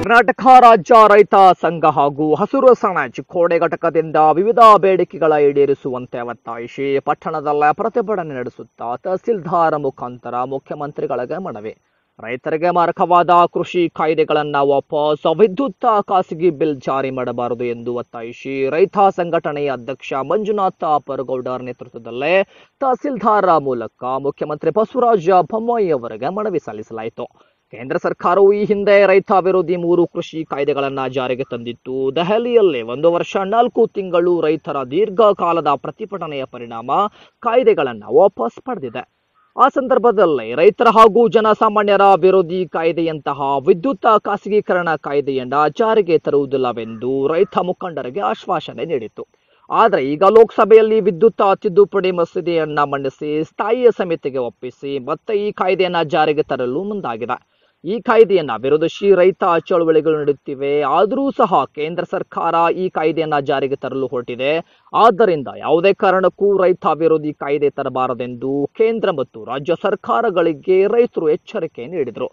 ಕರ್ನಾಟಕ ರಾಜ್ಯ ರೈತ ಸಂಘ ಹಾಗೂ ಹಸಿರು ಸಣ ಚಿಕ್ಕೋಡೆ ಘಟಕದಿಂದ ವಿವಿಧ ಬೇಡಿಕೆಗಳ ಈಡೇರಿಸುವಂತೆ ಒತ್ತಾಯಿಸಿ ಪಟ್ಟಣದಲ್ಲೇ ಪ್ರತಿಭಟನೆ ನಡೆಸುತ್ತಾ ತಹಸೀಲ್ದಾರ್ ಮುಖಾಂತರ ಮುಖ್ಯಮಂತ್ರಿಗಳಿಗೆ ಮನವಿ ರೈತರಿಗೆ ಮಾರಕವಾದ ಕೃಷಿ ಕಾಯ್ದೆಗಳನ್ನ ವಾಪಸ್ ವಿದ್ಯುತ್ ಖಾಸಗಿ ಬಿಲ್ ಜಾರಿ ಮಾಡಬಾರದು ಎಂದು ಒತ್ತಾಯಿಸಿ ರೈತ ಸಂಘಟನೆಯ ಅಧ್ಯಕ್ಷ ಮಂಜುನಾಥ ಪರಗೌಡರ್ ನೇತೃತ್ವದಲ್ಲೇ ತಹಸೀಲ್ದಾರ್ ಮೂಲಕ ಮುಖ್ಯಮಂತ್ರಿ ಬಸವರಾಜ ಬೊಮ್ಮಾಯಿ ಅವರಿಗೆ ಮನವಿ ಸಲ್ಲಿಸಲಾಯಿತು ಕೇಂದ್ರ ಸರ್ಕಾರವು ಈ ಹಿಂದೆ ರೈತ ವಿರೋಧಿ ಮೂರು ಕೃಷಿ ಕಾಯ್ದೆಗಳನ್ನ ಜಾರಿಗೆ ತಂದಿತ್ತು ದೆಹಲಿಯಲ್ಲಿ ಒಂದು ವರ್ಷ ನಾಲ್ಕು ತಿಂಗಳು ರೈತರ ದೀರ್ಘಕಾಲದ ಪ್ರತಿಭಟನೆಯ ಪರಿಣಾಮ ಕಾಯ್ದೆಗಳನ್ನ ವಾಪಸ್ ಪಡೆದಿದೆ ಆ ಸಂದರ್ಭದಲ್ಲಿ ರೈತರ ಹಾಗೂ ಜನಸಾಮಾನ್ಯರ ವಿರೋಧಿ ಕಾಯ್ದೆಯಂತಹ ವಿದ್ಯುತ್ ಖಾಸಗೀಕರಣ ಕಾಯ್ದೆಯನ್ನ ಜಾರಿಗೆ ತರುವುದಿಲ್ಲವೆಂದು ರೈತ ಮುಖಂಡರಿಗೆ ಆಶ್ವಾಸನೆ ನೀಡಿತು ಆದರೆ ಈಗ ಲೋಕಸಭೆಯಲ್ಲಿ ವಿದ್ಯುತ್ ತಿದ್ದುಪಡಿ ಮಸೂದೆಯನ್ನ ಮಂಡಿಸಿ ಸ್ಥಾಯಿ ಸಮಿತಿಗೆ ಒಪ್ಪಿಸಿ ಮತ್ತೆ ಈ ಕಾಯ್ದೆಯನ್ನ ಜಾರಿಗೆ ತರಲು ಮುಂದಾಗಿದೆ ಈ ಕಾಯ್ದೆಯನ್ನ ವಿರೋಧಿಸಿ ರೈತ ಚಳವಳಿಗಳು ನಡೆಯುತ್ತಿವೆ ಆದರೂ ಸಹ ಕೇಂದ್ರ ಸರ್ಕಾರ ಈ ಕಾಯ್ದೆಯನ್ನ ಜಾರಿಗೆ ತರಲು ಹೊರಟಿದೆ ಆದ್ದರಿಂದ ಯಾವುದೇ ಕಾರಣಕ್ಕೂ ರೈತ ವಿರೋಧಿ ಕಾಯ್ದೆ ತರಬಾರದೆಂದು ಕೇಂದ್ರ ಮತ್ತು ರಾಜ್ಯ ಸರ್ಕಾರಗಳಿಗೆ ರೈತರು ಎಚ್ಚರಿಕೆ ನೀಡಿದರು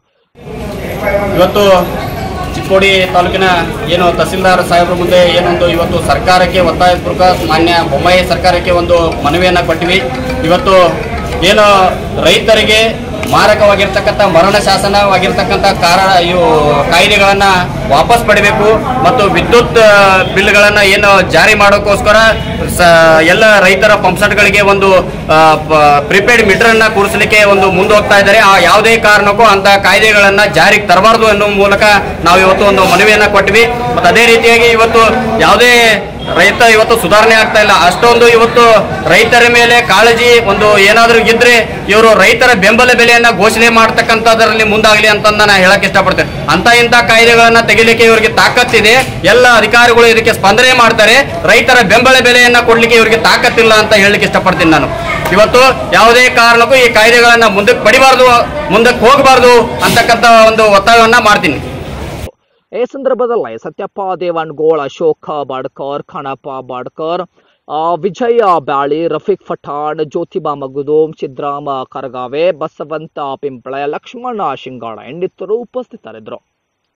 ಇವತ್ತು ಚಿಕ್ಕೋಡಿ ತಾಲೂಕಿನ ಏನು ತಹಸೀಲ್ದಾರ್ ಸಾಹೇಬ್ರ ಮುಂದೆ ಏನೊಂದು ಇವತ್ತು ಸರ್ಕಾರಕ್ಕೆ ಒತ್ತಾಯಪೂರ್ವಕ ಮಾನ್ಯ ಬೊಮ್ಮಾಯಿ ಸರ್ಕಾರಕ್ಕೆ ಒಂದು ಮನವಿಯನ್ನು ಕೊಟ್ಟಿವಿ ಇವತ್ತು ಏನು ರೈತರಿಗೆ ಮಾರಕವಾಗಿರ್ತಕ್ಕಂಥ ಮರಣ ಶಾಸನವಾಗಿರ್ತಕ್ಕಂಥ ಕಾರಣ ಇವು ಕಾಯ್ದೆಗಳನ್ನು ವಾಪಸ್ ಪಡಿಬೇಕು ಮತ್ತು ವಿದ್ಯುತ್ ಬಿಲ್ಗಳನ್ನು ಏನು ಜಾರಿ ಮಾಡೋಕ್ಕೋಸ್ಕರ ಸ ಎಲ್ಲ ರೈತರ ಪಂಪ್ಸೆಟ್ಗಳಿಗೆ ಒಂದು ಪ್ರಿಪೇಡ್ ಮೀಟರನ್ನು ಕೂರಿಸಲಿಕ್ಕೆ ಒಂದು ಮುಂದೆ ಹೋಗ್ತಾ ಇದ್ದಾರೆ ಆ ಯಾವುದೇ ಕಾರಣಕ್ಕೂ ಅಂತ ಕಾಯ್ದೆಗಳನ್ನು ಜಾರಿಗೆ ತರಬಾರ್ದು ಅನ್ನೋ ಮೂಲಕ ನಾವು ಇವತ್ತು ಒಂದು ಮನವಿಯನ್ನು ಕೊಟ್ವಿ ಮತ್ತು ಅದೇ ರೀತಿಯಾಗಿ ಇವತ್ತು ಯಾವುದೇ ರೈತ ಇವತ್ತು ಸುಧಾರಣೆ ಆಗ್ತಾ ಇಲ್ಲ ಅಷ್ಟೊಂದು ಇವತ್ತು ರೈತರ ಮೇಲೆ ಕಾಳಜಿ ಒಂದು ಏನಾದರೂ ಇದ್ರೆ ಇವರು ರೈತರ ಬೆಂಬಲ ಬೆಲೆಯನ್ನ ಘೋಷಣೆ ಮಾಡ್ತಕ್ಕಂಥದ್ರಲ್ಲಿ ಮುಂದಾಗಲಿ ಅಂತ ನಾನು ಹೇಳಕ್ ಇಷ್ಟಪಡ್ತೇನೆ ಅಂತ ಇಂಥ ಕಾಯ್ದೆಗಳನ್ನ ತೆಗಿಲಿಕ್ಕೆ ಇವರಿಗೆ ತಾಕತ್ತಿದೆ ಎಲ್ಲ ಅಧಿಕಾರಿಗಳು ಇದಕ್ಕೆ ಸ್ಪಂದನೆ ಮಾಡ್ತಾರೆ ರೈತರ ಬೆಂಬಲ ಬೆಲೆಯನ್ನ ಕೊಡ್ಲಿಕ್ಕೆ ಇವರಿಗೆ ತಾಕತ್ತಿಲ್ಲ ಅಂತ ಹೇಳಲಿಕ್ಕೆ ಇಷ್ಟಪಡ್ತೀನಿ ನಾನು ಇವತ್ತು ಯಾವುದೇ ಕಾರಣಕ್ಕೂ ಈ ಕಾಯ್ದೆಗಳನ್ನ ಮುಂದಕ್ಕೆ ಪಡಿಬಾರ್ದು ಮುಂದಕ್ಕೆ ಹೋಗಬಾರ್ದು ಅಂತಕ್ಕಂಥ ಒಂದು ಒತ್ತಾಯವನ್ನ ಮಾಡ್ತೀನಿ ಈ ಸಂದರ್ಭದಲ್ಲಿ ಸತ್ಯಪ್ಪ ದೇವನ್ಗೋಳ್ ಅಶೋಕ ಬಾಡ್ಕರ್ ಖಾನಪ್ಪ ಬಾಡ್ಕರ್ ಆ, ವಿಜಯ ಬ್ಯಾಳಿ ರಫೀಕ್ ಪಠಾಣ್ ಜ್ಯೋತಿಬಾ ಮಗುದೋಮ್ ಸಿದ್ರಾಮ ಕರಗಾವೆ ಬಸವಂತ ಪಿಂಪಳೆ ಲಕ್ಷ್ಮಣ ಶಿಂಗಾಳ ಇನ್ನಿತರು ಉಪಸ್ಥಿತರಿದ್ದರು